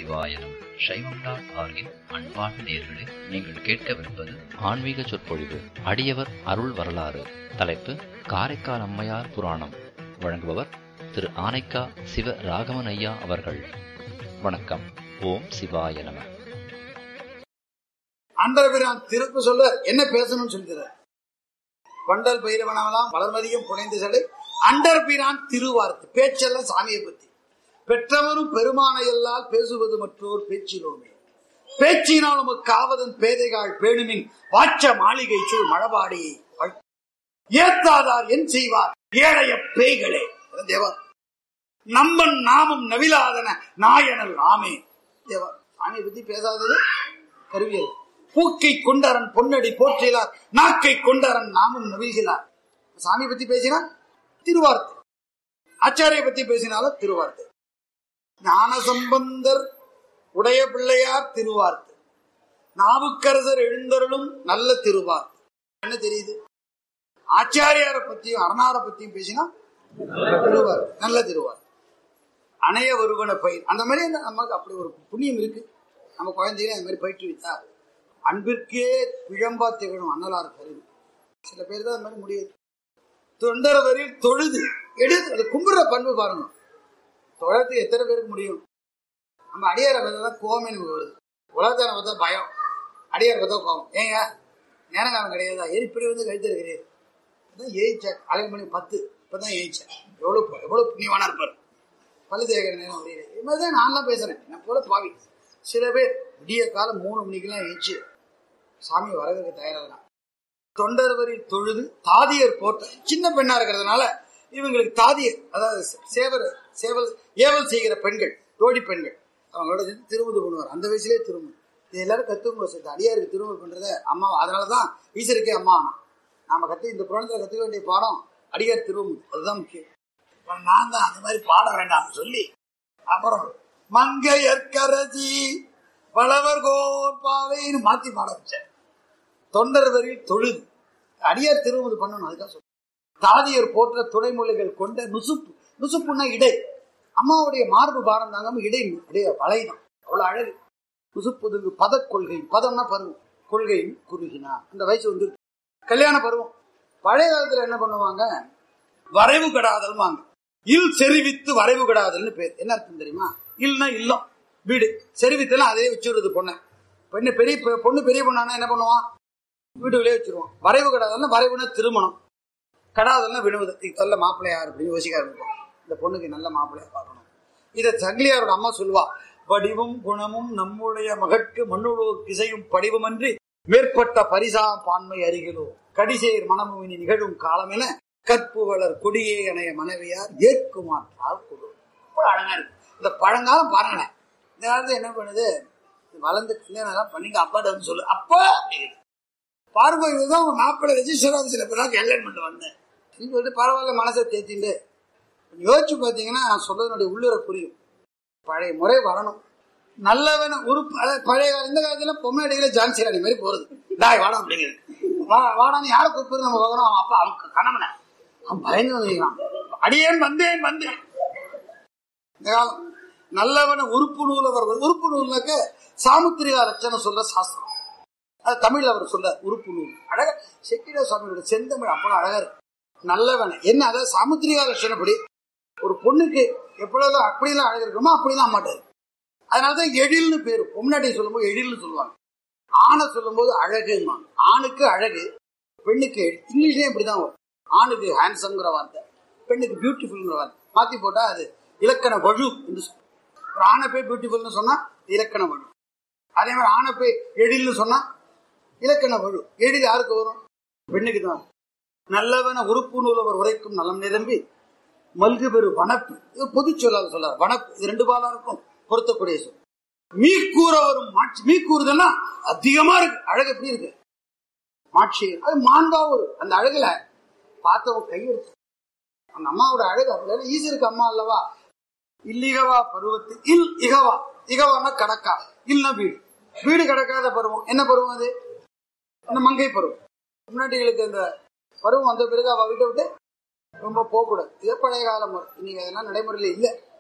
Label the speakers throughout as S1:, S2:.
S1: சிவாயனம் சைவம் டாட் ஆர்கின் அன்பார்ந்த நேர்களே நீங்கள் கேட்கவிருப்பது ஆன்மீக சொற்பொழிவு அடியவர் அருள் வரலாறு தலைப்பு காரைக்கால் அம்மையார் புராணம் வழங்குபவர் திரு ஆனைக்கா சிவ ராகவன் ஐயா அவர்கள் வணக்கம் ஓம் சிவாய நம
S2: அன்றபிரான் திருப்பு சொல்ல என்ன பேசணும்னு சொல்கிறார் கொண்டல் பைரவனவெல்லாம் வளர்மதியும் புனைந்து சடை அண்டர்பிரான் திருவார்த்தை பேச்செல்லாம் சாமியை பத்தி பெற்றவரும் பெருமானையல்லால் பேசுவது மற்றோர் பேச்சினோமே பேச்சினால் உமக்கு ஆவதன் பேதைகாள் பேணுமின் வாச்ச மாளிகை சூழ் மழபாடியை வாழ்- ஏத்தாதார் என் செய்வார் ஏழைய பேய்களே தேவா நம்மன் நாமம் நவிலாதன நாயனல் ஆமே தேவா சாமியை பத்தி பேசாதது கருவியல் பூக்கை கொண்டரன் பொன்னடி போற்றிலார் நாக்கை கொண்டரன் நாமும் நவில்கிறார் சாமி பத்தி பேசினா திருவார்த்தை ஆச்சாரிய பத்தி பேசினாலும் திருவார்த்தை ஞான சம்பந்தர் உடைய பிள்ளையார் திருவார்த்தை நாவுக்கரசர் எழுந்தருளும் நல்ல திருவார்த்தை என்ன தெரியுது ஆச்சாரியாரை பத்தியும் அரணாரை பத்தியும் பேசினா திருவார் நல்ல திருவார் அணைய வருவன பயிர் அந்த மாதிரி நமக்கு அப்படி ஒரு புண்ணியம் இருக்கு நம்ம குழந்தைகளை அந்த மாதிரி பயிற்றுவித்தா அன்பிற்கே பிழம்பா திகழும் அன்னலார் கருவி சில பேர் தான் அந்த மாதிரி முடியாது தொண்டரவரில் தொழுது எடுத்து அது கும்பிடுற பண்பு பாருங்க தொழறதுக்கு எத்தனை பேருக்கு முடியும் நம்ம அடியாரை பார்த்தா தான் கோவமே நமக்கு வருது உலகத்தார பார்த்தா பயம் அடியாரை பார்த்தா கோவம் ஏங்க நேரங்காலம் கிடையாதா ஏன் இப்படி வந்து கழுத்து இருக்கிறீர் அதான் ஏய்ச்சேன் அரை மணி பத்து இப்பதான் ஏய்ச்சேன் எவ்வளவு எவ்வளவு புண்ணியவானா இருப்பார் பல்லு தேய்க்கிற நேரம் முடியல இது மாதிரி தான் நான்லாம் பேசுறேன் என்ன போல பாவி சில பேர் விடிய காலம் மூணு மணிக்கெல்லாம் ஏச்சு சாமி வரவேற்க தயாராகலாம் தொண்டர்வரில் தொழுது தாதியர் போட்ட சின்ன பெண்ணா இருக்கிறதுனால இவங்களுக்கு தாதியர் அதாவது சேவர் சேவல் ஏவல் செய்கிற பெண்கள் தோடி பெண்கள் அவங்களோட சேர்ந்து திருமுது பண்ணுவார் அந்த வயசுலேயே திருமுது இது எல்லாரும் கத்துக்கும் சேர்த்து அடியாருக்கு திருமுது பண்றத அம்மா அதனாலதான் ஈஸ்வருக்கே அம்மா ஆனா நாம கத்து இந்த புராணத்துல கத்துக்க வேண்டிய பாடம் அடியார் திருமுது அதுதான் முக்கியம் அப்ப நான் தான் அந்த மாதிரி பாட வேண்டாம்னு சொல்லி அப்புறம் மங்கையற்கரசி வளவர் கோர் பாவைன்னு மாத்தி பாட வச்சேன் தொண்டர் வரி தொழுது அடியார் திருமுது பண்ணணும் அதுக்காக சொல்றேன் தாதியர் போற்ற துணைமொழிகள் கொண்ட நுசுப்பு நுசுப்புன்னா இடை அம்மாவுடைய மார்பு பாரம் தாங்காம இடை இடைய வளைதான் அவ்வளவு அழகு நுசுப்புதுங்கு பத கொள்கை பதம்னா பருவம் கொள்கை குறுகினா அந்த வயசு வந்து கல்யாண பருவம் பழைய காலத்துல என்ன பண்ணுவாங்க வரைவு கடாதல்வாங்க இல் செறிவித்து வரைவு கடாதல்னு பேர் என்ன அர்த்தம் தெரியுமா இல்னா இல்லம் வீடு செறிவித்தெல்லாம் அதே வச்சுடுறது பொண்ணை பெண்ணு பெரிய பெ- பொண்ணு பெரிய பொண்ணானா என்ன பண்ணுவான் வீட்டுக்குள்ளே வச்சிருவான் வரைவு கடாதல்னா வரைவுனா திருமணம் கடாதல்னா விடுவது இது நல்ல மாப்பிள்ளையார் அப்படின்னு யோசிக்க ஆரம்பிப்போம் இந்த பொண்ணுக்கு நல்ல மாப்பிள்ளையா பார்க்கணும் இதை சங்கிலியாரோட அம்மா சொல்வா வடிவும் குணமும் நம்முடைய மகற்கு மண்ணுளோர் கிசையும் படிவமன்றி மேற்பட்ட பரிசா பான்மை அருகிலோ கடிசேர் மனமுவினி நிகழும் காலமென கற்பு வளர் கொடியே அணைய மனைவியார் ஏற்குமாற்றால் கொடு அவ்வளவு அழகா இருக்கு இந்த பழங்காலம் பாருங்களேன் இந்த காலத்துல என்ன பண்ணுது இது வளர்ந்து கல்யாணம் எல்லாம் பண்ணிட்டு அப்பாட்ட வந்து சொல்லு அப்பா அப்படிங்குது பாருங்க இதுதான் உங்க மாப்பிள்ளை ரெஜிஸ்டர் ஆஃபீஸில் இப்போ தான் கல்யாணம் பண்ணிட்டு வந்தேன் அப்படின்னு சொல்லிட்டு பரவாயில்ல மனசை தேத்திட்டு யோசிச்சு பார்த்தீங்கன்னா நான் சொல்றதனுடைய உள்ளுர புரியும் பழைய முறை வரணும் நல்லவன உறுப்பு அதாவது பழைய கால இந்த காலத்துல பொம்மை அடிக்கிற ஜான்சி ராணி மாதிரி போறது டாய் வாடா அப்படிங்கிறது வா வாடான்னு யாரை கூப்பிட்டு நம்ம போகிறோம் அவன் அப்பா அவன் கணவனை அவன் பயந்து வந்துருக்கான் அடியேன் வந்தேன் வந்தேன் இந்த காலம் நல்லவன உறுப்பு நூல் அவர் உறுப்பு நூல்னாக்க சாமுத்திரிகா லட்சணம் சொல்ற சாஸ்திரம் அது தமிழ்ல அவர் சொல்ற உறுப்பு நூல் அழகா செட்டிட சுவாமியோட செந்தமிழ் அவ்வளவு அழகா இருக்கு நல்லவன என்ன அதாவது சாமுத்திரிகா லட்சணப்படி ஒரு பொண்ணுக்கு எப்பொழுதும் அப்படிலாம் அழகு இருக்குமோ அப்படிலாம் மாட்டாரு அதனாலதான் எழில்னு பேரு பொம்னாட்டி சொல்லும்போது எழில்னு சொல்லுவாங்க ஆணை சொல்லும்போது அழகுமாங்க ஆணுக்கு அழகு பெண்ணுக்கு எழில். இங்கிலீஷ்லயும் இப்படிதான் வரும் ஆணுக்கு ஹேண்ட்ஸம்ங்கிற வார்த்தை பெண்ணுக்கு பியூட்டிஃபுல்ங்கிற வார்த்தை மாத்தி போட்டா அது இலக்கண வழு என்று சொல்லும் ஒரு ஆணை போய் பியூட்டிஃபுல்னு சொன்னா இலக்கண வழு அதே மாதிரி ஆணை போய் எழில்னு சொன்னா இலக்கண வழு எழில் யாருக்கு வரும் பெண்ணுக்கு தான் வரும். நல்லவன உறுப்பு நூலவர் உரைக்கும் நலம் நிரம்பி மல்கு பெரு வனப்பு இது பொது சொல்லாத சொல்றாரு வனப்பு இது ரெண்டு பாலா இருக்கும் பொருத்தக்கூடிய சொல் மீக்கூற வரும் மாட்சி மீக்கூறுதல்னா அதிகமா இருக்கு அழகு எப்படி இருக்கு மாட்சி அது மாண்பா ஒரு அந்த அழகுல பார்த்தவன் கையெடுத்து அந்த அம்மாவோட அழகு அப்படி ஈஸிருக்கு அம்மா அல்லவா இல்லிகவா பருவத்து இல் இகவா இகவான்னா கடக்கா இல்லைன்னா வீடு வீடு கடக்காத பருவம் என்ன பருவம் அது அந்த மங்கை பருவம் முன்னாடிகளுக்கு அந்த பருவம் வந்த பிறகு அவ வீட்டை விட்டு ரொம்ப போகக்கூடாது இதே பழைய காலம் முறை. இன்னைக்கு அதெல்லாம் நடைமுறையில இல்லை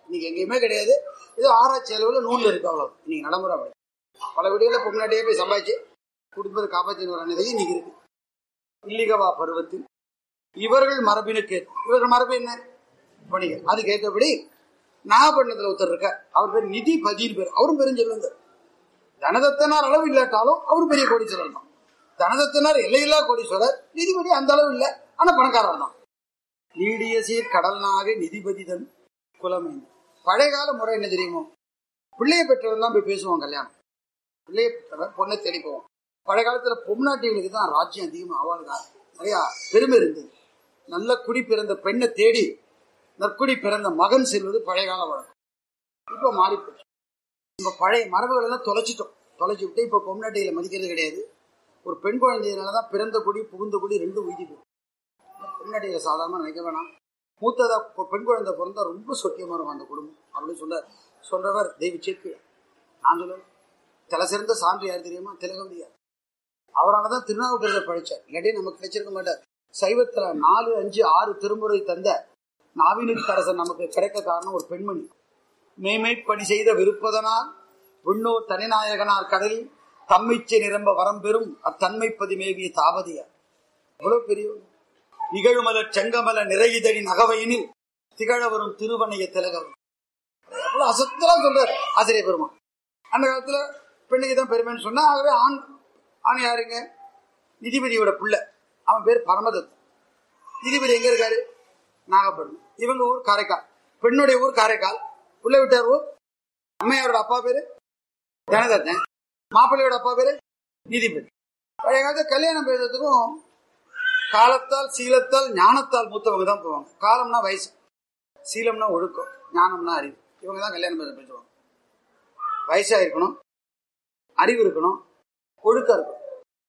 S2: இன்னைக்கு எங்கேயுமே கிடையாது இது ஆராய்ச்சி அளவில் நூல் இருக்கு அவ்வளோ இன்னைக்கு நடைமுறை அப்படி பல வீடுகளில் பொம்னாட்டியே போய் சம்பாதிச்சு குடும்பத்தை காப்பாற்றி வர நிலை இன்னைக்கு இருக்கு இல்லிகவா பருவத்தில் இவர்கள் மரபினுக்கு இவர்கள் மரபு என்ன வணிகர் அதுக்கு ஏற்றபடி நாகப்பட்டினத்தில் ஒருத்தர் இருக்கார் அவர் பேர் நிதி பதின்னு பேர் அவரும் பெருஞ்செல்வந்தர் தனதத்தனார் அளவு இல்லாட்டாலும் அவர் பெரிய கோடீஸ்வரர் தான் தனதத்தனார் எல்லையில்லா கோடீஸ்வரர் நிதிபதி அந்த அளவு இல்லை ஆனா பணக்காரர் தான் நீடிய சீர் கடல் நாக நிதிபதி தன் குலமைந்து பழைய கால முறை என்ன தெரியுமோ பிள்ளைய பெற்றவன் தான் போய் பேசுவோம் கல்யாணம் பிள்ளைய பெற்றவன் பொண்ணை தேடி போவோம் பழைய காலத்துல பொம்நாட்டிகளுக்கு தான் ராஜ்யம் அதிகமா அவளுக்கு நிறைய பெருமை இருந்தது நல்ல குடி பிறந்த பெண்ணை தேடி நற்குடி பிறந்த மகன் செல்வது பழைய கால வழக்கம் இப்ப மாறி போச்சு நம்ம பழைய மரபுகள் எல்லாம் தொலைச்சிட்டோம் தொலைச்சி விட்டு இப்ப பொம்நாட்டிகளை மதிக்கிறது கிடையாது ஒரு பெண் குழந்தையினாலதான் பிறந்த குடி புகுந்த குடி ரெண்டும் உயிரி போகும் பெண்ணாட்டிகளை சாதாரணமா நினைக்க வேணாம் மூத்ததா பொ- பெண் குழந்தை பிறந்தா ரொம்ப சொக்கியமா இருக்கும் அந்த குடும்பம் அப்படின்னு சொல்ற சொல்றவர் தெய்வ சேக்கு நான் சொல்ல தலை சிறந்த சான்று யார் தெரியுமா திலகவதியார் அவரால் தான் திருநாவுக்கரசர் படிச்சார் இல்லாட்டி நமக்கு கிடைச்சிருக்க மாட்டார் சைவத்துல நாலு அஞ்சு ஆறு திருமுறை தந்த நாவினுக்கு அரசன் நமக்கு கிடைக்க காரணம் ஒரு பெண்மணி மேய்மை பணி செய்த விருப்பதனால் விண்ணோ தனிநாயகனார் கடலில் தம்மிச்சை நிரம்ப வரம் பெறும் அத்தன்மை பதிமேவிய தாபதியார் எவ்வளவு பெரியவர் நிகழ்மல செங்கமல நிறையுதடி நகவையினில் திகழ வரும் திருவனைய திலகம் எவ்வளவு அசத்தலா சொல்றார் ஆசிரியர் பெருமான் அந்த காலத்துல பெண்ணுக்கு தான் பெருமைன்னு சொன்னா ஆகவே ஆண் ஆண் யாருங்க நிதிபதியோட புள்ள அவன் பேர் பரமதத் நீதிபதி எங்க இருக்காரு நாகப்பட்டினம் இவங்க ஊர் காரைக்கால் பெண்ணுடைய ஊர் காரைக்கால் புள்ள விட்டார் ஊர் அம்மையாரோட அப்பா பேரு ஜனதத்தன் மாப்பிள்ளையோட அப்பா பேரு நீதிபதி பழைய காலத்துல கல்யாணம் பேசுறதுக்கும் காலத்தால் சீலத்தால் ஞானத்தால் மூத்தவங்க தான் போவாங்க காலம்னா வயசு சீலம்னா ஒழுக்கம் ஞானம்னா அறிவு இவங்க தான் கல்யாணம் பேச பேசுவாங்க வயசா இருக்கணும் அறிவு இருக்கணும் ஒழுக்கம் இருக்கும்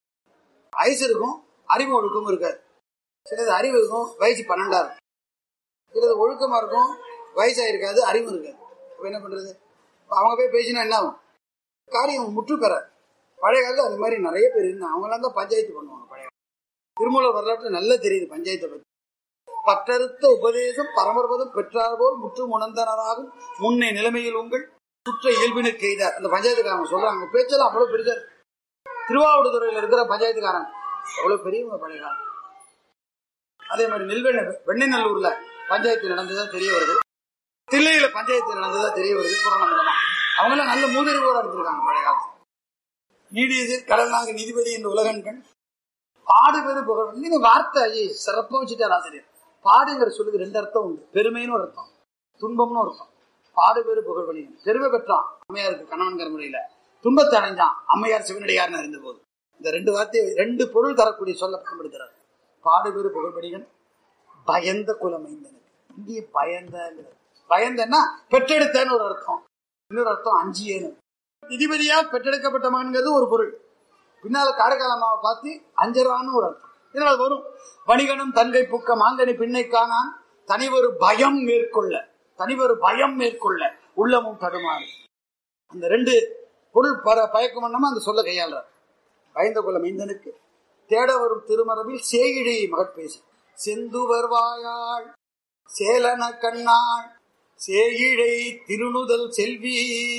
S2: வயசு இருக்கும் அறிவு ஒழுக்கமும் இருக்காது சிலது அறிவு இருக்கும் வயசு பன்னெண்டா இருக்கும் சிலது ஒழுக்கமா இருக்கும் வயசா இருக்காது அறிவும் இருக்காது அப்ப என்ன பண்றது இப்ப அவங்க போய் பேசினா என்ன ஆகும் காரியம் முற்று பெற பழைய காலத்துல அது மாதிரி நிறைய பேர் இருந்தாங்க அவங்களாம் தான் பஞ்சாயத்து பண்ணுவாங்க பழைய காலத்துல. திருமூலர் வரலாற்று நல்லா தெரியுது பஞ்சாயத்தை பத்தி பற்றறுத்த உபதேசம் பரமர்பதம் பெற்றார் போல் முற்றும் உணர்ந்தனராகும் முன்னே நிலைமையில் உங்கள் சுற்ற இயல்பினுக்கு எய்தார் அந்த பஞ்சாயத்துக்காரங்க சொல்றாங்க பேச்செல்லாம் அவ்வளவு பெருசா இருக்கு. திருவாவடுதுறையில இருக்கிற பஞ்சாயத்துக்காரங்க அவ்வளவு பெரியவங்க பழைய காலம் அதே மாதிரி நெல்வெண்ண வெண்ணநல்லூர்ல பஞ்சாயத்து நடந்ததா தெரிய வருது தில்லையில பஞ்சாயத்து நடந்ததா தெரிய வருது புராணம் மூலமா அவங்க எல்லாம் நல்ல மூதறிவோட எடுத்திருக்காங்க பழைய காலத்துல நீடியது கடல்நாக நீதிபதி என்ற உலகன்கண் பாடு பெரு புகழ் இந்த வார்த்தை ஐயே, சிறப்பா வச்சுட்டார் ஆசிரியர் பாடுங்கிற சொல்லுக்கு ரெண்டு அர்த்தம் உண்டு பெருமைன்னு ஒரு அர்த்தம் துன்பம்னு ஒரு அர்த்தம் பாடு பெரு புகழ் வணிகன் பெருமை பெற்றான் அம்மையாருக்கு கணவன்கிற முறையில துன்பத்தை அடைஞ்சான் அம்மையார் சிவனடியார்னு அறிந்த போது இந்த ரெண்டு வார்த்தை ரெண்டு பொருள் தரக்கூடிய சொல்ல பயன்படுத்துறார் பாடு பெரு புகழ் வணிகன் பயந்த குலமைந்தனுக்கு இங்கே பயந்தங்கிறது பயந்தன்னா பெற்றெடுத்தன்னு ஒரு அர்த்தம் இன்னொரு அர்த்தம் அஞ்சியேன்னு நிதிபதியா பெற்றெடுக்கப்பட்ட மகன்கிறது ஒரு பொருள் பின்னால காரைக்கால் அம்மாவை பார்த்து அஞ்சரான்னு ஒரு அர்த்தம் இதனால அது வரும் வணிகனும் தங்கை புக்க மாங்கனி பின்னை காணான் தனிவொரு பயம் மேற்கொள்ள தனிவொரு பயம் மேற்கொள்ள உள்ளமும் தடுமாறு அந்த ரெண்டு பொருள் பர பயக்கம் பண்ணாம அந்த சொல்ல கையாளுறார் பயந்த கொள்ள மைந்தனுக்கு தேட வரும் திருமரபில் சேகிழி மகட்பேசி செந்துவர் வாயாள் சேலன கண்ணாள் சேயிழை திருணுதல் செல்வி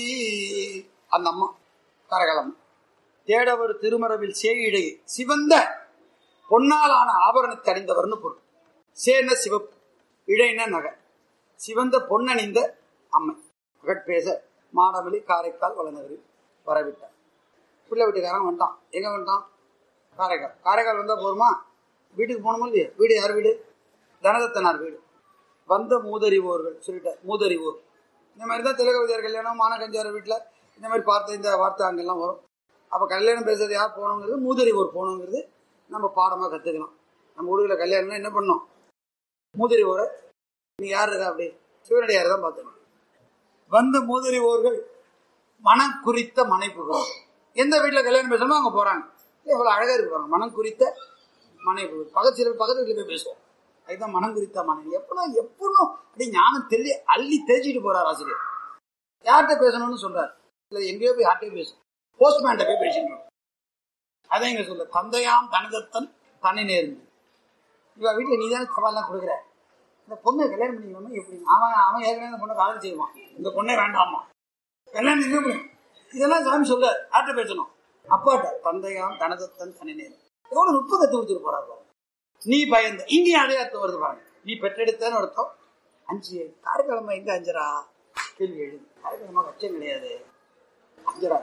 S2: அந்த அம்மா காரைக்காலம் தேடவர் திருமரபில் சேயிழை சிவந்த பொன்னாலான ஆபரணத்தை அணிந்தவர்னு பொருள் சேன சிவப்பு இழைன நகை சிவந்த பொன்னணிந்த அம்மை மகட்பேச மாடமலி காரைக்கால் வளநகரில் வரவிட்டார் பிள்ளை வீட்டுக்காரன் வந்துட்டான் எங்க வந்துட்டான் காரைக்கால் காரைக்கால் வந்தா போருமா வீட்டுக்கு போகணுமா இல்லையா வீடு யார் வீடு தனதத்தனார் வீடு வந்த மூதறிவோர்கள் சொல்லிட்டார் மூதறிவோர் இந்த மாதிரி தான் திலகவதியார் கல்யாணம் மானகஞ்சார வீட்டில் இந்த மாதிரி பார்த்த இந்த வார்த்தை அங்கெல்லாம் வரும் அப்போ கல்யாணம் பேசுறது யார் போகணுங்கிறது மூதறிவோர் போகணுங்கிறது நம்ம பாடமாக கற்றுக்கலாம் நம்ம ஊரில் கல்யாணம்னா என்ன பண்ணோம் மூதறிவோரை நீ யார் இருக்கா அப்படி சிவனடியார் தான் பார்த்துக்கணும் வந்த மூதறிவோர்கள் மனம் குறித்த மனை புகழ் எந்த வீட்டில் கல்யாணம் பேசணுமோ அங்கே போகிறாங்க எவ்வளோ அழகாக இருக்கு பாருங்க மனம் குறித்த மனை புகழ் பக்கத்து சில பக்கத்து வீட்டில் போய் பேசுவோம் அதுதான் மனம் குறித்த மனை எப்படும் எப்படும் அப்படி ஞானம் தெளி அள்ளி தேய்ச்சிட்டு போறார் ஆசிரியர் யார்கிட்ட பேசணும்னு சொல்றாரு இல்லை எங்கேயோ போய் யார்கிட்டயோ பேசும் போஸ்ட்மேன்ட்ட போய் பேசிக்கணும் அதான் இங்க சொல்ல தந்தையாம் தனதத்தன் தனி நேர்ந்து இவ வீட்டுல நீ தானே சவால்லாம் கொடுக்குற இந்த பொண்ணை கல்யாணம் பண்ணிக்கலாமா எப்படி அவன் அவன் ஏற்கனவே இந்த பொண்ணை காதல் செய்வான் இந்த பொண்ணே வேண்டாமா கல்யாணம் என்ன பண்ணு இதெல்லாம் சாமி சொல்ல ஆட்ட பேசணும் அப்பாட்ட தந்தையாம் தனதத்தன் தனிநேரம் எவ்வளவு நுட்பம் கத்து கொடுத்துட்டு போறாரு பாருங்க. நீ பயந்த இங்கேயும் அதே அர்த்தம் வருது பாருங்க நீ பெற்றெடுத்தன்னு அர்த்தம் அஞ்சு காரைக்கிழமை எங்க அஞ்சரா கேள்வி எழுது காரைக்கிழமை கச்சம் கிடையாது அஞ்சரா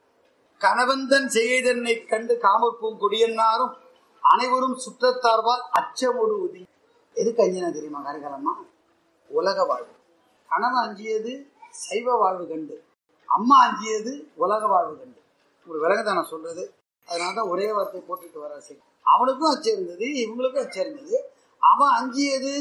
S2: கணவந்தன் செய்தனை கண்டு காமப்பூம் கொடியன்னாரும் அனைவரும் சுற்றத்தார்பால் அச்சமொடு உதி எதுக்கு அஞ்சினா தெரியுமா காரைக்காலம்மா உலக வாழ்வு கணவன் அஞ்சியது சைவ வாழ்வு கண்டு அம்மா அஞ்சியது உலக வாழ்வு கண்டு ஒரு விலங்கு நான் சொல்றது அதனால தான் ஒரே வார்த்தை போட்டுட்டு வர சரி அவனுக்கும் அச்சம் இருந்தது இவங்களுக்கும் அச்சம் இருந்தது அவன் அஞ்சியது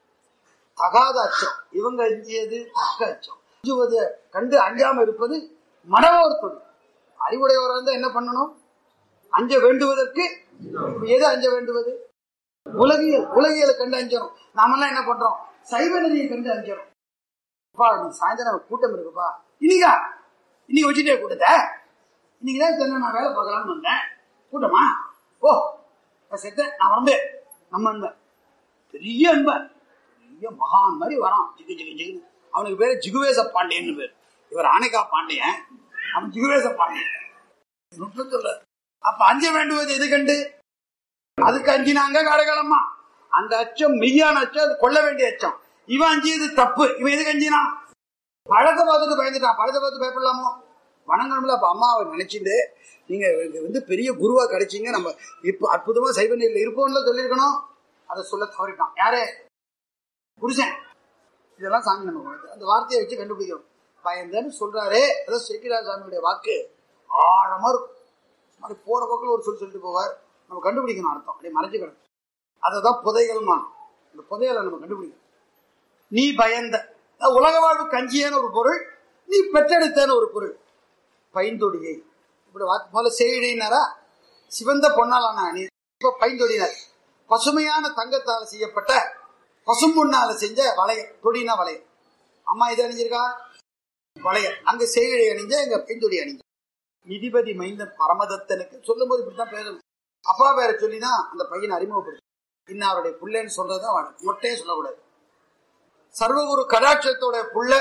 S2: தகாத அச்சம் இவங்க அஞ்சியது தக்க அச்சம் அஞ்சுவது கண்டு அஞ்சாம இருப்பது மனவோர் தொழில் அறிவுடையவராக இருந்தா என்ன பண்ணணும் அஞ்ச வேண்டுவதற்கு எது அஞ்ச வேண்டுவது உலகியல் உலகியலை கண்டு அஞ்சணும் நாமெல்லாம் என்ன பண்றோம் சைவ நெறியை கண்டு அஞ்சணும் அப்பா இன்னைக்கு சாயந்தரம் கூட்டம் இருக்குப்பா இன்னைக்கா இன்னைக்கு வச்சுட்டே கூட்டத்தை இன்னைக்கு தான் சொன்ன நான் வேலை பார்க்கலாம்னு வந்தேன் கூட்டமா ஓ நான் செத்தேன் நான் வந்தேன் நம்ம அன்பன் பெரிய அன்பன் பெரிய மகான் மாதிரி வரான் ஜிகு ஜிகு ஜிகுன்னு அவனுக்கு பேரு ஜிகுவேச பாண்டியன்னு பேர் இவர் ஆனைக்கா பாண்டியன் அவன் ஜிகுவேச பாண்டியன் நுட்பத்துல அப்ப அஞ்ச வேண்டுவது எது கண்டு அதுக்கு அஞ்சினாங்க காரகாலமா அந்த அச்சம் மெய்யான அச்சம் அது கொள்ள வேண்டிய அச்சம் இவன் அஞ்சியது தப்பு இவன் எதுக்கு அஞ்சினான் பழத்தை பார்த்துட்டு பயந்துட்டான் பழத்தை பார்த்து பயப்படலாமோ வணங்கணும்ல அப்ப அம்மாவை நினைச்சிட்டு நீங்க இங்க வந்து பெரிய குருவா கிடைச்சீங்க நம்ம இப்ப அற்புதமா சைவ நீர்ல இருப்போம்ல சொல்லியிருக்கணும் அதை சொல்ல தவறிட்டான் யாரு புருஷன் இதெல்லாம் சாமி நம்ம கொடுத்து அந்த வார்த்தையை வச்சு கண்டுபிடிக்கணும் பயந்தன்னு சொல்றாரே அதான் செட்டிராஜ சாமியுடைய வாக்கு ஆழமா இருக்கும் இந்த மாதிரி போற பக்கம் ஒரு சொல் சொல்லிட்டு போவார் நம்ம கண்டுபிடிக்கணும் அர்த்தம் அப்படியே மறைஞ்சு கிடக்கும் அதை தான் புதைகள்மா இந்த புதையலை நம்ம கண்டுபிடிக்கணும் நீ பயந்த அதாவது உலக வாழ்வு கஞ்சியான ஒரு பொருள் நீ பெற்றெடுத்தன ஒரு பொருள் பைந்தொடியை இப்படி வா- முதல்ல செய்யினாரா சிவந்த பொன்னாலான அணி இப்ப பைந்தொடியினர் பசுமையான தங்கத்தால் செய்யப்பட்ட பசும்பொன்னால செஞ்ச வளையல் தொடினா வளையல் அம்மா இது அணிஞ்சிருக்கா வளையல் அங்க செய்கழி அணிஞ்ச இங்க பைந்தொடி அணிஞ்ச நிதிபதி மைந்தன் பரமதத்தனுக்கு சொல்லும்போது இப்படித்தான் பேசணும் அப்பா பேரை சொல்லிதான் அந்த பையனை அறிமுகப்படுத்தும் இன்னும் அவருடைய புள்ளன்னு சொல்றதுதான் வழக்கம். மொட்டையே சொல்லக்கூடாது சர்வகுரு கடாட்சத்தோட புள்ள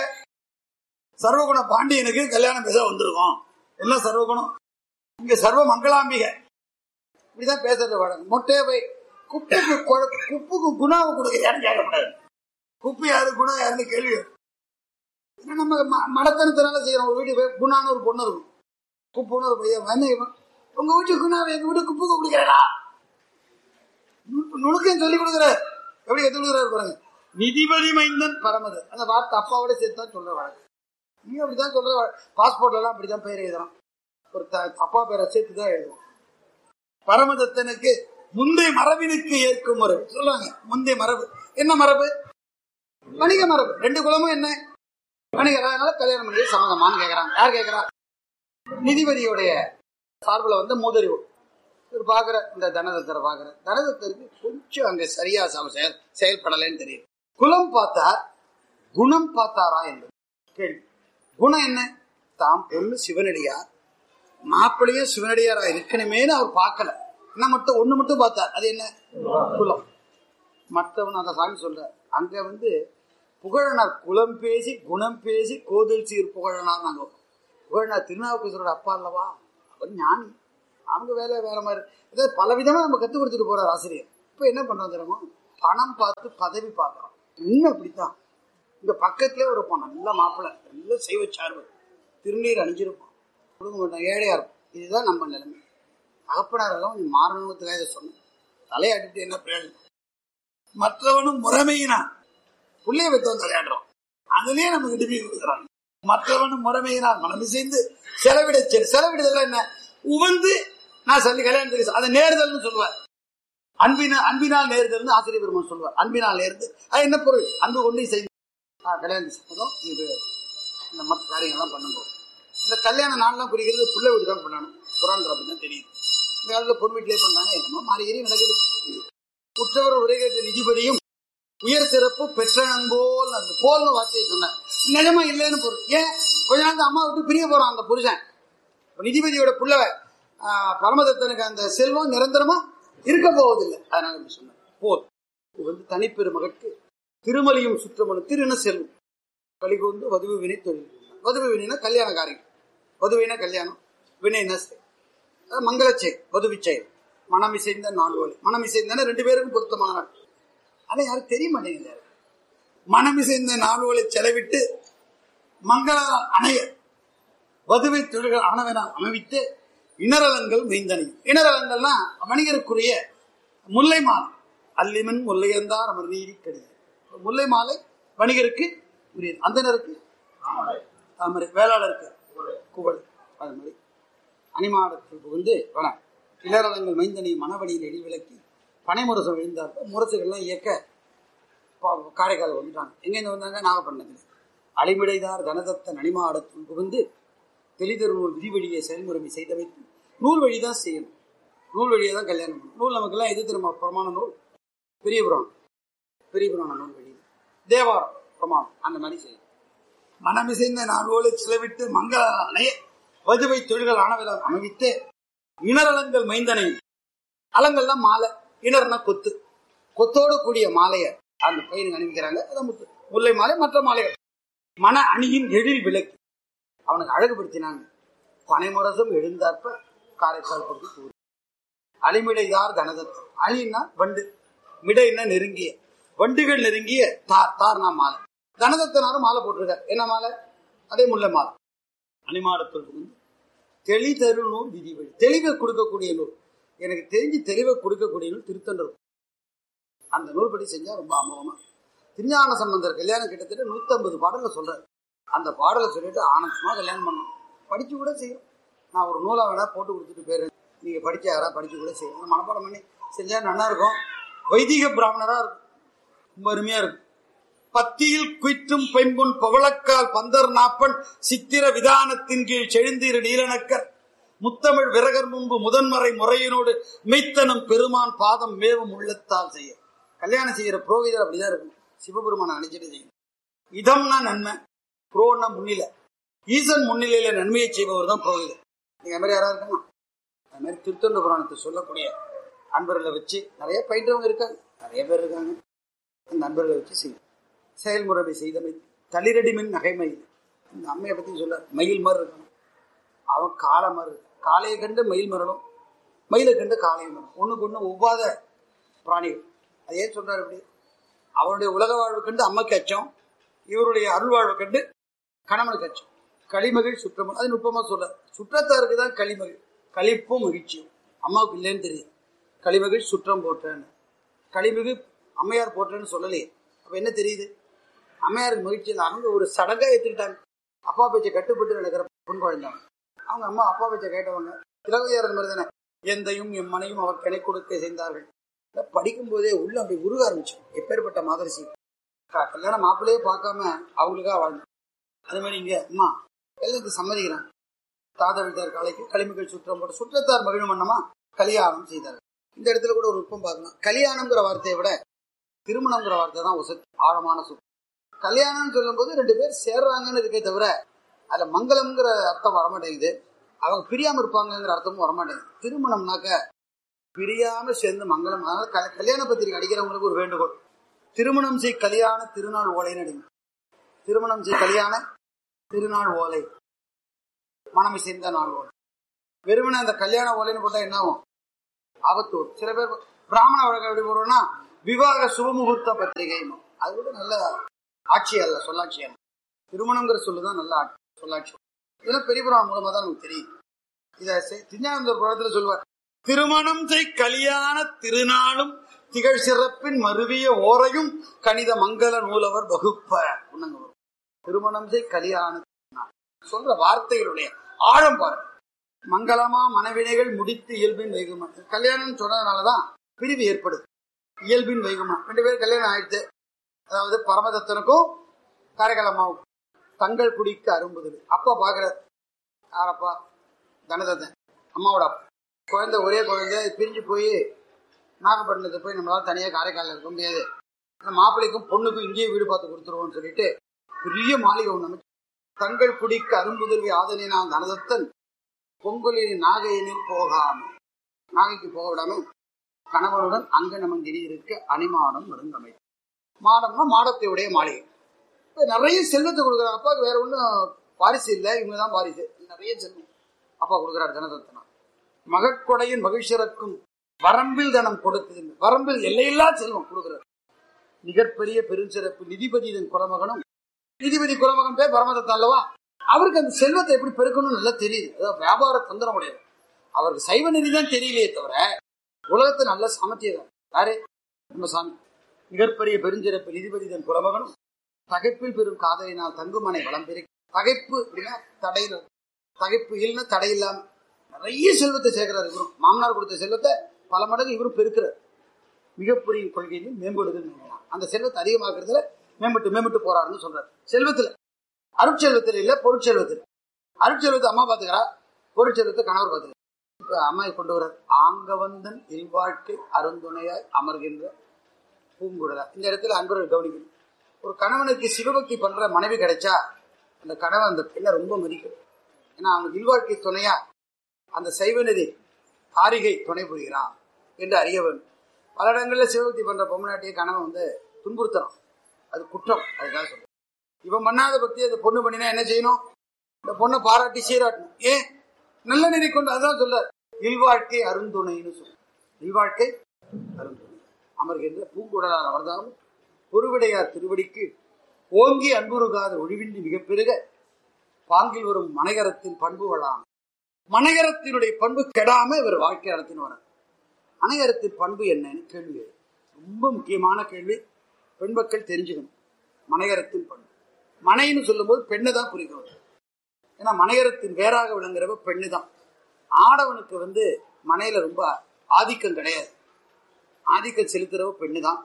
S2: சர்வகுண பாண்டியனுக்கு கல்யாணம் பேச வந்திருக்கோம் எல்லாம் சர்வகுணம் இங்க சர்வ மங்களாம்பிகை இப்படிதான் பேசுறது வழக்கம் மொட்டையை போய் குப்புக்கு கொழ- குப்புக்கு குணாவை கொடுக்க யாரும் கேட்கக்கூடாது குப்பு யாரு குணம் யாருன்னு கேள்வி வரும். ஏன்னா நம்ம ம- மடத்தனத்தினால செய்யறோம் ஒரு வீட்டுக்கு போய் குணான்னு ஒரு பொண்ணு இருக்கும் குப்புன்னு ஒரு பையன் என்ன இவன்? உங்க வீட்டு குணாவை எங்க வீட்டு குப்புக்கு கொடுக்கிறா நுணுக்கம் சொல்லி கொடுக்குறாரு எப்படி எடுத்து கொடுக்குறாரு பாருங்க நிதிபதி மைந்தன் பரமது அந்த வார்த்தை அப்பாவோட சேர்த்து தான் சொல்ற வழக்கு நீ அப்படிதான் சொல்ற பாஸ்போர்ட்ல எல்லாம் அப்படிதான் பேர் எழுதுறான் ஒரு த- அப்பா பேரை சேர்த்து தான் எழுதுவோம் பரமதத்தனுக்கு முந்தைய மரபினுக்கு ஏற்கும் முறை சொல்றாங்க முந்தைய மரபு என்ன மரபு வணிக மரபு ரெண்டு குலமும் என்ன வணிகர் அதனால கல்யாணம் பண்ணி சம்மதமான்னு கேக்குறாங்க யார் கேக்குறா நிதிபதியுடைய சார்புல வந்து மூதறிவு இவர் பாக்குற இந்த தனதத்தரை பாக்குற தனதத்தருக்கு கொஞ்சம் அங்க சரியா சம- செயல் செயல்படலைன்னு தெரியும் குலம் பார்த்தார் குணம் பார்த்தாரா என்பது கேள்வி குணம் என்ன தாம் பொண்ணு சிவனடியார் மாப்பிள்ளையும் சிவனடியாரா இருக்கணுமேனு அவர் பார்க்கல என்ன மட்டும் ஒண்ணு மட்டும் பார்த்தார் அது என்ன குலம் மற்றவன் அந்த சாமி சொல்றார் அங்க வந்து புகழனார் குலம் பேசி குணம் பேசி கோதில் சீர் புகழனார் நாங்க புகழனார் திருநாவுக்கரசரோட அப்பா அல்லவா அவர் ஞானி அவங்க வேலை வேற மாதிரி அதாவது பல விதமா நம்ம கத்து கொடுத்துட்டு போறார் ஆசிரியர் இப்ப என்ன பண்றோம் தெரியுமா பணம் பார்த்து பதவி பார்க்கறோம் இன்னும் அப்படித்தான் இங்க பக்கத்திலே ஒரு இருப்பான் நல்ல மாப்பிள்ளை நல்ல செய்வ சார்பு திருநீர் அணிஞ்சிருப்பான் கொடுக்க மாட்டான் ஏழையா இருக்கும் இதுதான் நம்ம நிலைமை அகப்பனாரெல்லாம் நீ மாறணுங்கிறதுக்காக இதை சொன்னேன் தலையாட்டிட்டு என்ன பிரயோஜனம் மற்றவனும் முறைமையினான் புள்ளைய வைத்தவன் தலையாடுறோம் அதுலயே நமக்கு டிபி கொடுக்குறாங்க மற்றவனும் முறைமையினால் மனம் இசைந்து செலவிட செலவிடுதல் என்ன உவந்து நான் சொல்லி கல்யாணத்துக்கு அதை நேர்தல்னு சொல்லுவார் அன்பினால் அன்பினால் நேர்தல்னு ஆசிரியர் பெருமான் சொல்லுவார் அன்பினால் நேர்தல் அது என்ன பொருள் அன்பு கொண்டு செய்து ஆ, கல்யாணத்துக்கு சம்மதம் இது இந்த மற்ற காரியங்கள்லாம் பண்ணும்போது இந்த கல்யாண நாள்லாம் குறிக்கிறது புள்ள வீடு தான் பண்ணணும் புறான்ற அப்படி தான் தெரியுது இந்த காலத்தில் பொன் வீட்டிலே பண்றாங்க என்னமோ மாறி ஏறி நடக்குது உற்றவர் உரைகேட்ட நிதிபதியும் உயர் சிறப்பு பெற்றனன் போல் அந்த போல்னு வார்த்தையை சொன்னார் நிஜமா இல்லைன்னு பொருள் ஏன் கொஞ்ச நாள் அம்மா விட்டு பிரிய போறான் அந்த புருஷன் இப்ப நிதிபதியோட புள்ள ஆஹ், பரமதத்தனுக்கு அந்த செல்வம் நிரந்தரமா இருக்க போவதில்லை அதனால இப்படி சொன்னார் போல் இது வந்து தனிப்பெருமகற்கு திருமலியும் சுற்றமனு திருன செல்வம் கலிகூர்ந்து வதுவு வினை தொழில் வதுவு வினைனா கல்யாண காரியம் வதுவினா கல்யாணம் வினைனா செய். அதாவது மங்களச்செய் வதுவிச்செயல் மனம் இசைந்த நால்வழி மனம் இசைந்தன ரெண்டு பேருக்கும் பொருத்தமான நாள் ஆனா யாருக்கு தெரிய மாட்டேங்குது மனம் இசைந்த நால்வழி செலவிட்டு மங்கள அணைய வதுவை தொழில்கள் ஆனவனால் அமைவித்து இணரலங்கள் மெய்ந்தனையும் இணரலங்கள்னா வணிகருக்குரிய முல்லை மாலை அல்லிமன் முல்லையந்தார் அமர் நீதி கடிதம் முல்லை மாலை வணிகருக்கு உரியது அந்தனருக்கு தாமரை வேளாளருக்கு குவளை அது மாதிரி அணிமாடத்தில் புகுந்து வன இளரலங்கள் மைந்தனை மணவழியில் எடிவிலக்கி பனைமுரசம் விழுந்தார் முரசுகள்லாம் இயக்க பா- காரைக்கால் வந்துட்டாங்க எங்கேருந்து வந்தாங்க நாகப்பட்டினத்தில் அழிமிடைதார் தனதத்த நனிமாடத்தில் புகுந்து தெளிதர் நூல் விதி வழியை செயல்முறை செய்த வைத்து நூல் வழி தான் செய்யணும் நூல் வழியை தான் கல்யாணம் பண்ணணும் நூல் நமக்கெல்லாம் எது திரும்ப பிரமாண நூல் பெரிய புராணம் பெரிய புராண நூல் வழி தேவாரம் பிரமாணம் அந்த மாதிரி செய்யணும் மனமிசைந்த நாளோடு சிலவிட்டு மங்கள அணைய வதுவை தொழில்கள் ஆனவில அமைவித்து இணரலங்கள் மைந்தனை அலங்கள்னா மாலை இணர்னா கொத்து கொத்தோடு கூடிய மாலைய அந்த பையனுக்கு அணிவிக்கிறாங்க அதான் முத்து முல்லை மாலை மற்ற மாலைகள் மன அணியின் எழில் விளக்கு அவனுக்கு அழகுபடுத்தினாங்க பனைமுரசம் எழுந்தாற்ப காரைக்கால் பகுதி கூறு அலிமிடை யார் தனதத்தம் அலின்னா வண்டு மிடைன்னா நெருங்கிய வண்டுகள் நெருங்கிய தார் தார்னா மாலை தனதத்தனாரும் மாலை போட்டிருக்காரு என்ன மாலை அதே முல்லை மாலை அணிமாடத்தில் புகுந்து தெளி தரு நூல் விதி வழி தெளிவை கொடுக்கக்கூடிய நூல் எனக்கு தெரிஞ்சு தெளிவை கொடுக்கக்கூடிய நூல் திருத்தண்டர் அந்த நூல் படி செஞ்சா ரொம்ப அமோகமா திருஞான சம்பந்தர் கல்யாணம் கிட்டத்தட்ட நூத்தம்பது பாடல சொல்றாரு அந்த பாடலை சொல்லிட்டு ஆனந்தமா கல்யாணம் பண்ணணும் படிச்சு கூட செய்யும் நான் ஒரு நூலா வேணா போட்டு கொடுத்துட்டு போயிடுறேன் நீங்க படிக்க யாரா படிச்சு கூட செய்யும் மனப்பாடம் பண்ணி செஞ்சா நல்லா இருக்கும் வைதிக பிராமணரா இருக்கும் ரொம்ப அருமையா இருக்கும் பத்தியில் குயிற்றும் பெண்புண் பவளக்கால் பந்தர் நாப்பன் சித்திர விதானத்தின் கீழ் செழுந்தீர் நீலனக்கர் முத்தமிழ் விரகர் முன்பு முதன்மறை முறையினோடு மெய்த்தனம் பெருமான் பாதம் மேவும் உள்ளத்தால் செய்ய கல்யாணம் செய்யற புரோகிதர் அப்படிதான் இருக்கும் சிவபெருமான அணிச்சிட்டு செய்யும் இதம்னா நன்மை புரோன்னா முன்னிலை ஈசன் முன்னிலையில நன்மையை செய்பவர் தான் புரோகிதர் நீங்க அது மாதிரி யாராவது இருக்காங்க அது மாதிரி திருத்தொண்ட புராணத்தை சொல்லக்கூடிய அன்பர்களை வச்சு நிறைய பயின்றவங்க இருக்காங்க நிறைய பேர் இருக்காங்க அந்த நண்பர்களை வச்சு செய்யும் செயல்முறை செய்தமை தளிரடி மின் நகைமயில் இந்த அம்மையை பத்தி சொல்ல மயில் மாதிரி இருக்கணும் அவன் காளை மாதிரி இருக்கு. காளையை கண்டு மயில் மரணும் மயிலை கண்டு காளையை மரம் ஒண்ணுக்கு ஒண்ணு ஒவ்வாத பிராணிகள் அது ஏன் சொல்றாரு இப்படி அவருடைய உலக வாழ்வு கண்டு அம்மைக்கு அச்சம் இவருடைய அருள் வாழ்வு கண்டு கணவனுக்கு அச்சம் களிமகிழ் சுற்றமும் அது நுட்பமா சொல்ல சுற்றத்தாருக்கு தான் களிமகிழ் களிப்பும் மகிழ்ச்சியும் அம்மாவுக்கு இல்லைன்னு தெரியும் களிமகிழ் சுற்றம் போட்டேன்னு களிமிகு அம்மையார் போட்டேன்னு சொல்லலையே அப்ப என்ன தெரியுது அம்மையாருக்கு மகிழ்ச்சி இல்லை அவங்க ஒரு சடங்கா ஏத்துக்கிட்டாங்க அப்பா பேச்சை கட்டுப்பட்டு நடக்கிற பொன் குழந்தைங்க அவங்க அம்மா அப்பா பேச்சை கேட்டவங்க திலகையார் அந்த மாதிரி தானே எந்தையும் என் மனையும் அவர் கிணை கொடுக்க செய்தார்கள் இதை படிக்கும் போதே உள்ள அப்படி உருக ஆரம்பிச்சு எப்பேற்பட்ட மாதரிசி க- கல்யாண மாப்பிள்ளையே பார்க்காம அவங்களுக்காக வாழ்ந்து அது மாதிரி இங்க அம்மா எல்லாத்துக்கும் சம்மதிக்கிறான் தாத்தா வீட்டார் கலைக்கு களிமிகள் சுற்றம் போட்டு சுற்றத்தார் மகிழும் வண்ணமா கல்யாணம் செய்தார்கள் இந்த இடத்துல கூட ஒரு நுட்பம் பார்க்கலாம் கல்யாணம்ங்கிற வார்த்தையை விட திருமணம்ங்கிற வார்த்தை தான் உசத் ஆழமான சொல் கல்யாணம்னு சொல்லும்போது ரெண்டு பேர் சேர்றாங்கன்னு இருக்கே தவிர அதுல மங்களம்ங்கிற அர்த்தம் வரமாட்டேங்குது அவங்க பிரியாம இருப்பாங்கங்கிற அர்த்தமும் வரமாட்டேங்குது திருமணம்னாக்க பிரியாம சேர்ந்து மங்களம் அதனால க- கல்யாண பத்திரிகை அடிக்கிறவங்களுக்கு ஒரு வேண்டுகோள் திருமணம் செய் கல்யாண திருநாள் ஓலைன்னு அடிங்க திருமணம் செய் கல்யாண திருநாள் ஓலை மனம் இசைந்த நாள் ஓலை வெறுமனே அந்த கல்யாண ஓலைன்னு போட்டா என்ன ஆகும் ஆபத்து வரும். சில பேர் பிராமண வழக்கம் எப்படி போடுறோம்னா விவாக சுபமுகூர்த்த பத்திரிகை அது கூட நல்ல ஆட்சி அல்ல சொல்லாட்சி அல்ல திருமணங்கிற சொல்லுதான் நல்ல ஆட்சி சொல்லாட்சி இதெல்லாம் பெரிய புராணம் மூலமா தான் நமக்கு தெரியும் இத செ- திருஞானந்தர் புராணத்துல சொல்லுவார் திருமணம் செய் கல்யாண திருநாளும் திகழ் சிறப்பின் மருவிய ஓரையும் கணித மங்கள நூலவர் வகுப்ப உன்னங்க வரும் திருமணம் செய் கல்யாண திருநாள். சொல்ற வார்த்தைகளுடைய ஆழம் பாருங்க மங்களமா மனவினைகள் முடித்து இயல்பின் வைகுமா கல்யாணம் சொன்னதுனாலதான் பிரிவு ஏற்படுது இயல்பின் வைகுமா ரெண்டு பேரும் கல்யாணம் ஆயிடுச்சு அதாவது பரமதத்தனுக்கும் காரைக்கால் அம்மாவுக்கும் தங்கள் குடிக்கு அரும்புதல் அப்பா பாக்குறாரு யாரப்பா தனதத்தன் அம்மாவோட அப்பா குழந்தை ஒரே குழந்தை பிரிஞ்சு போய் நாகப்பட்டினத்தை போய் நம்மளால தனியா காரைக்காலில் இருக்க முடியாது இந்த மாப்பிள்ளைக்கும் பொண்ணுக்கும் இங்கேயே வீடு பார்த்து கொடுத்துருவோம்னு சொல்லிட்டு பெரிய மாளிகை ஒண்ணு அமைச்சு தங்கள் குடிக்கு அரும்புதல்வி ஆதலினான் தனதத்தன் பொங்கலின் நாகையினில் போகாம நாகைக்கு போக விடாம கணவனுடன் அங்கனமங்கிரி இருக்க அணிமானம் மருந்தமை மாடம்னா மாடத்தை உடைய மாளிகை இப்ப நிறைய செல்வத்தை கொடுக்குறாரு அப்பாவுக்கு வேற ஒன்றும் வாரிசு இல்லை இவங்க தான் வாரிசு நிறைய செல்வம் அப்பா கொடுக்குறாரு ஜனதத்தனா மகட்கொடையின் மகிழ்ச்சிறக்கும் வரம்பில் தனம் கொடுத்தது வரம்பில் எல்லையில்லா செல்வம் கொடுக்குறாரு மிகப்பெரிய பெருஞ்சிறப்பு நிதிபதியின் குலமகனும் நிதிபதி குலமகன் பேர் பரமதத்தன் அல்லவா அவருக்கு அந்த செல்வத்தை எப்படி பெருக்கணும்னு நல்லா தெரியுது அதாவது வியாபார தந்திரம் உடையவர் அவருக்கு சைவ நிதி தான் தெரியலையே தவிர உலகத்தை நல்ல சாமர்த்தியம் யாரு நம்ம சாமி மிகப்பெரிய பெருஞ்சிறப்பு நிதிபதிதன் குலமகனும் தகைப்பில் பெரும் காதலினால் தங்குமனை வளம் பெரு தகைப்பு அப்படின்னா தடையில் தகைப்பு இல்லைன்னா தடை இல்லாம நிறைய செல்வத்தை சேர்க்கிறார் இவரும் மாமனார் கொடுத்த செல்வத்தை பல மடங்கு இவரும் பெருக்கிறார் மிகப்பெரிய கொள்கையிலும் மேம்படுதுன்னு நினைக்கலாம். அந்த செல்வத்தை அதிகமாக்குறதுல மேம்பட்டு மேம்பட்டு போறாருன்னு சொல்றாரு செல்வத்துல அருட்செல்வத்தில் இல்ல பொருட்செல்வத்தில் அருட்செல்வத்தை அம்மா பாத்துக்கிறா பொருட்செல்வத்தை கணவர் பாத்துக்கிறா இப்ப அம்மா கொண்டு வர்றார் ஆங்கவந்தன் இல்வாழ்க்கை அருந்துணையாய் அமர்கின்ற பூங்குழலா இந்த இடத்துல அன்பர்கள் கவனிக்கணும் ஒரு கணவனுக்கு சிவபக்தி பண்ற மனைவி கிடைச்சா அந்த கணவன் அந்த பெண்ணை ரொம்ப மதிக்கும் ஏன்னா அவனுக்கு இல்வாழ்க்கை துணையா அந்த சைவநதி காரிகை துணை புரிகிறான் என்று அறிய வேண்டும் பல இடங்களில் சிவபக்தி பண்ற பொம்மநாட்டிய கணவன் வந்து துன்புறுத்தணும் அது குற்றம் அதுக்காக சொல்றேன் இவன் பண்ணாத பக்தி அந்த பொண்ணு பண்ணினா என்ன செய்யணும் இந்த பொண்ணை பாராட்டி சீராட்டணும் ஏன் நல்ல நெறி கொண்டு அதான் சொல்ல இல்வாழ்க்கை அருந்துணைன்னு சொல்ல இல்வாழ்க்கை அருந்துணை அமர்கின்ற பூங்குடலால் அவர்தாம் பொறுவிடையார் திருவடிக்கு ஓங்கி அன்புருகாத ஒழிவின்றி மிகப் பெருக பாங்கில் வரும் மனைகரத்தின் பண்பு வளாம் மனைகரத்தினுடைய பண்பு கெடாம இவர் வாழ்க்கை நடத்தின்னு வர மனைகரத்தின் பண்பு என்னன்னு கேள்வி எழுது. ரொம்ப முக்கியமான கேள்வி பெண் மக்கள் தெரிஞ்சுக்கணும் மனைகரத்தின் பண்பு மனைன்னு சொல்லும்போது பெண்ணை தான் குறிக்கணும் ஏன்னா மனையரத்தின் வேறாக விளங்குறவ பெண்ணு தான் ஆடவனுக்கு வந்து மனையில ரொம்ப ஆதிக்கம் கிடையாது ஆதிக்கம் செலுத்துறவ பெண்ணு தான்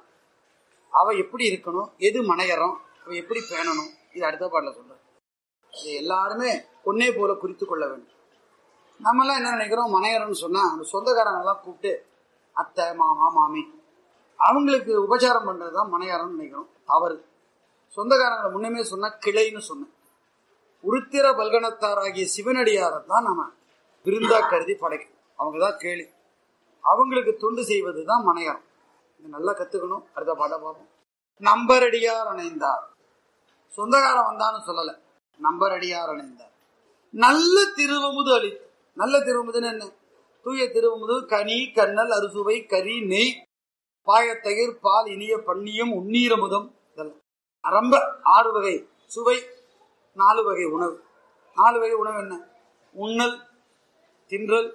S2: அவ எப்படி இருக்கணும் எது மனையறம் அவ எப்படி பேணணும் இது அடுத்த பாடல சொல்ற இது எல்லாருமே பொண்ணே போல குறித்து கொள்ள வேண்டும் நம்மெல்லாம் என்ன நினைக்கிறோம் மனையரம்னு சொன்னா அந்த சொந்தக்காரங்க எல்லாம் கூப்பிட்டு அத்தை மாமா மாமி அவங்களுக்கு உபச்சாரம் பண்றதுதான் மனையாரம்னு நினைக்கிறோம் தவறு சொந்தக்காரங்களை முன்னமே சொன்னா கிளைன்னு சொன்னேன் உருத்திர பல்கணத்தாராகிய சிவனடியாரை தான் நாம விருந்தா கருதி படைக்கணும் அவங்க தான் கேள்வி அவங்களுக்கு தொண்டு செய்வது தான் மனையாரம் இது நல்லா கத்துக்கணும் அடுத்த பாட்ட பார்ப்போம் நம்பரடியார் அணைந்தார் சொந்தக்காரன் வந்தான்னு சொல்லல நம்பரடியார் அணைந்தார் நல்ல திருவமுது அளித்து நல்ல திருவமுதுன்னு என்ன தூய திருவமுது கனி கண்ணல் அறுசுவை கறி நெய் பாயத்தயிர் பால் இனிய பன்னியம் உன்னீரமுதம் இதெல்லாம் ரொம்ப ஆறு வகை சுவை நாலு வகை உணவு நாலு வகை உணவு என்ன உண்ணல் தின்றல்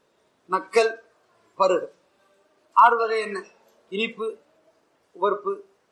S2: நக்கல் பருகு ஆறு வகை என்ன இனிப்பு உவர்ப்பு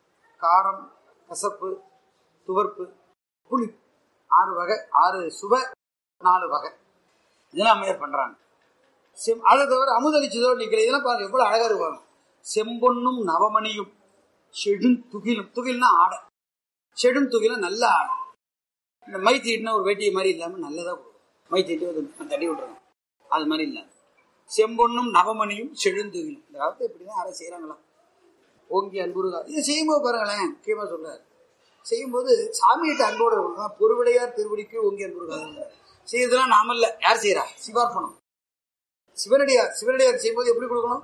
S2: காரம் கசப்பு துவர்ப்பு புளி ஆறு வகை ஆறு சுவை நாலு வகை இதெல்லாம் அம்மையார் பண்றாங்க செம் அதை தவிர அமுதளிச்சதோ நிற்கிற இதெல்லாம் பாருங்க எவ்வளவு அழகா இருப்பாங்க செம்பொன்னும் நவமணியும் செடும் துகிலும் துகில்னா ஆடை செடும் துகிலும் நல்ல ஆடை இந்த மை தீட்டினா ஒரு வேட்டியை மாதிரி இல்லாம நல்லதா கொடுக்கும் மை தீட்டு அது தட்டி விட்டுறாங்க அது மாதிரி இல்லாம செம்பொன்னும் நவமணியும் செழுந்துகிலும் இந்த காலத்தை இப்படிதான் யாரும் செய்யறாங்களா ஓங்கி அன்புருகா இதை செய்யும்போது பாருங்களேன் முக்கியமா சொல்றாரு செய்யும்போது சாமிகிட்ட அன்போட இருக்கணும். பொருவிடையார் திருவடிக்கு ஓங்கி அன்புருகா செய்யறதுலாம் நாமல்ல யார் செய்யறா சிவார்ப்பணம் சிவனடியார் சிவனடியார் செய்யும்போது எப்படி கொடுக்கணும்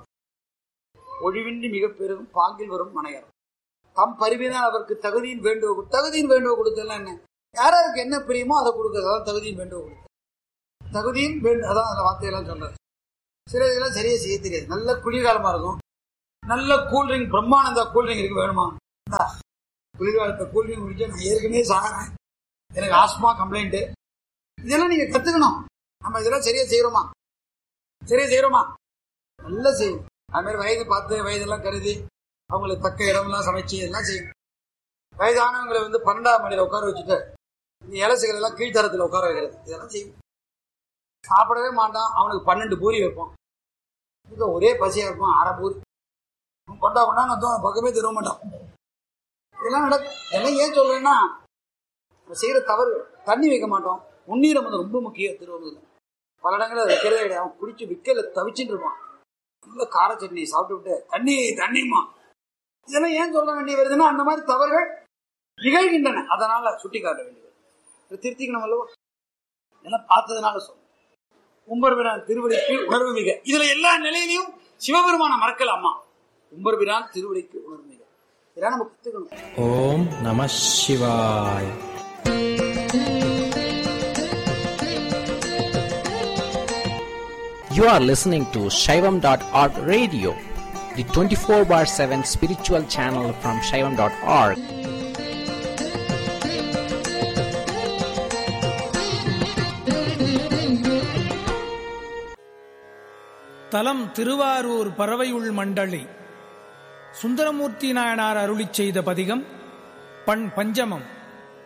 S2: ஒழிவின்றி மிக பெரும் பாங்கில் வரும் மனையர் தம் பரிவினால் அவருக்கு தகுதியின் வேண்டுவ கொடு- தகுதியின் வேண்டுவ கொடுத்தெல்லாம் என்ன யாராருக்கு என்ன பிரியமோ அதை கொடுக்கறது அதான் தகுதியின் வேண்டுவ கொடுத்து தகுதியின் வேண்டும் அதான் அந்த வார்த்தையெல்லாம் சொல்றது சில இதெல்லாம் சரியா செய்ய தெரியாது நல்ல குளிர்காலமா இருக்கும் நல்ல கூல்ட்ரிங்க் பிரம்மானந்தா கூல்ட்ரிங்க் இருக்கு வேணுமா இந்தா, குளிர்காலத்தை கூல்ட்ரிங்க் குடிச்சா நான் ஏற்கனவே சாகிறேன் எனக்கு ஆஸ்மா கம்ப்ளைண்ட் இதெல்லாம் நீங்க கத்துக்கணும் நம்ம இதெல்லாம் சரியா செய்யறோமா சரியா செய்யறோமா நல்லா செய்யும் அது மாதிரி வயது பார்த்து வயதெல்லாம் கருதி அவங்களுக்கு தக்க இடமெல்லாம் சமைச்சு எல்லாம் செய்யும் வயதானவங்களை வந்து பன்னெண்டாம் மணியில உட்கார வச்சுட்டு இந்த இலசுகள் எல்லாம் கீழ்த்தரத்துல உட்கார வைக்கிறது இதெல்லாம் செய்யும் சாப்பிடவே மாட்டான் அவனுக்கு பன்னெண்டு பூரி வைப்போம் இது ஒரே பசியா இருப்பான் அரை பூரி அவன் கொண்டா கொண்டா நான் தூ- பக்கமே திரும்ப மாட்டான் இதெல்லாம் நடக்கும் இதெல்லாம் ஏன் சொல்றேன்னா நம்ம செய்யற தவறு தண்ணி வைக்க மாட்டோம் முன்னீரம் வந்து ரொம்ப முக்கியம் திருவண்ணூர்ல பல இடங்களில் அதை வைக்கிறதே கிடையாது அவன் குடிச்சு விக்கல தவிச்சுட்டு இருப்பான் நல்ல கார சட்னி சாப்பிட்டு விட்டு தண்ணி தண்ணிமா இதெல்லாம் ஏன் சொல்ல வேண்டிய வருதுன்னா அந்த மாதிரி தவறுகள் நிகழ்கின்றன அதனால சுட்டி காட்ட வேண்டியது இதை திருத்திக்கணும் அல்லவா இதெல்லாம் பார்த்ததுனால சொல்ல உம்பர்பிரான் திருவடிக்கு உணர்வு மிக இதுல எல்லா நிலையிலையும் சிவபெருமான மறக்கல அம்மா உம்பர்பிரான் திருவடிக்கு உணர்வு மிக இதெல்லாம் நம்ம கத்துக்கணும்
S3: ஓம் நம சிவாய் You are listening to Shaivam.org radio, the 24 bar 7 spiritual channel from Shaivam.org.
S4: தலம் திருவாரூர் பறவையுள் மண்டலி சுந்தரமூர்த்தி நாயனார் அருளிச் செய்த பதிகம் பண் பஞ்சமம்